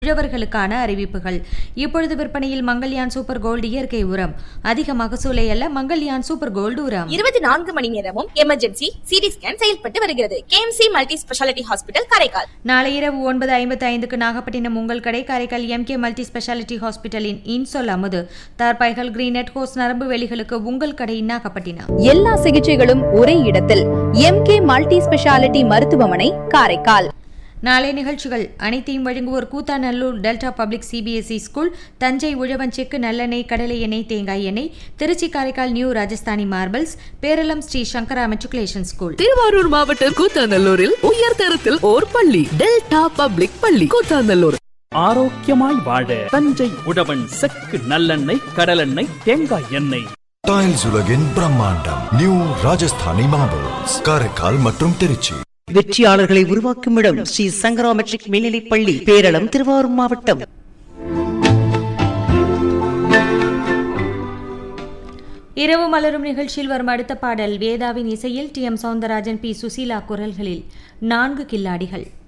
உழவர்களுக்கான அறிவிப்புகள் இப்பொழுது விற்பனையில் மங்கல்யான் சூப்பர் கோல்டு இயற்கை உரம் அதிக மகசூலை அல்ல மங்கல்யான் சூப்பர் கோல்டு உரம் இருபத்தி நான்கு மணி நேரமும் எமர்ஜென்சி சிடி ஸ்கேன் செயல்பட்டு வருகிறது KMC multi speciality hospital Karaikal நாளை இரவு ஒன்பது ஐம்பத்தி ஐந்துக்கு நாகப்பட்டினம் உங்கள் கடை காரைக்கால் எம்கே மல்டி ஸ்பெஷாலிட்டி ஹாஸ்பிட்டலின் இன்சொல் அமுது தார்பாய்கள் கிரீனட் ஹோஸ் நரம்பு வெளிகளுக்கு உங்கள் கடை நாகப்பட்டினம் எல்லா சிகிச்சைகளும் ஒரே இடத்தில் எம்கே மல்டி ஸ்பெஷாலிட்டி மருத்துவமனை காரைக்கால் நாளை நிகழ்ச்சிகள் அனைத்தையும் வழங்குவோர் Koothanallur delta public CBSE school Thanjai Uzhavan செக்கு நல்லெண்ணெய் கடலை எண்ணெய் தேங்காய் எண்ணெய் Trichy Karaikal new Rajasthani marbles Peralam Sri Sankara matriculation school Thiruvarur மாவட்டம் கூத்தாநல்லூரில் உயர்தரத்தில் ஓர் பள்ளி டெல்டா பப்ளிக் பள்ளி கூத்தாநல்லூர் ஆரோக்கியமாய் வாழ தஞ்சை உழவன் செக்கு நல்லெண்ணெய் கடலெண்ணெய் தேங்காய் எண்ணெய் டைல்ஸ் உலகின் பிரம்மாண்டம் நியூ ராஜஸ்தானி மார்பிள்ஸ் காரைக்கால் மற்றும் திருச்சி வெற்றியாளர்களை உருவாக்கும் இடம் ஸ்ரீ சங்கரா மெட்ரிக் மேல்நிலைப் பள்ளி பேரளம் திருவாரூர் மாவட்டம் இரவு மலரும் நிகழ்ச்சியில் வரும் அடுத்த பாடல் வேதாவின் இசையில் T M Soundararajan P Susheela குரல்களில் நான்கு கில்லாடிகள்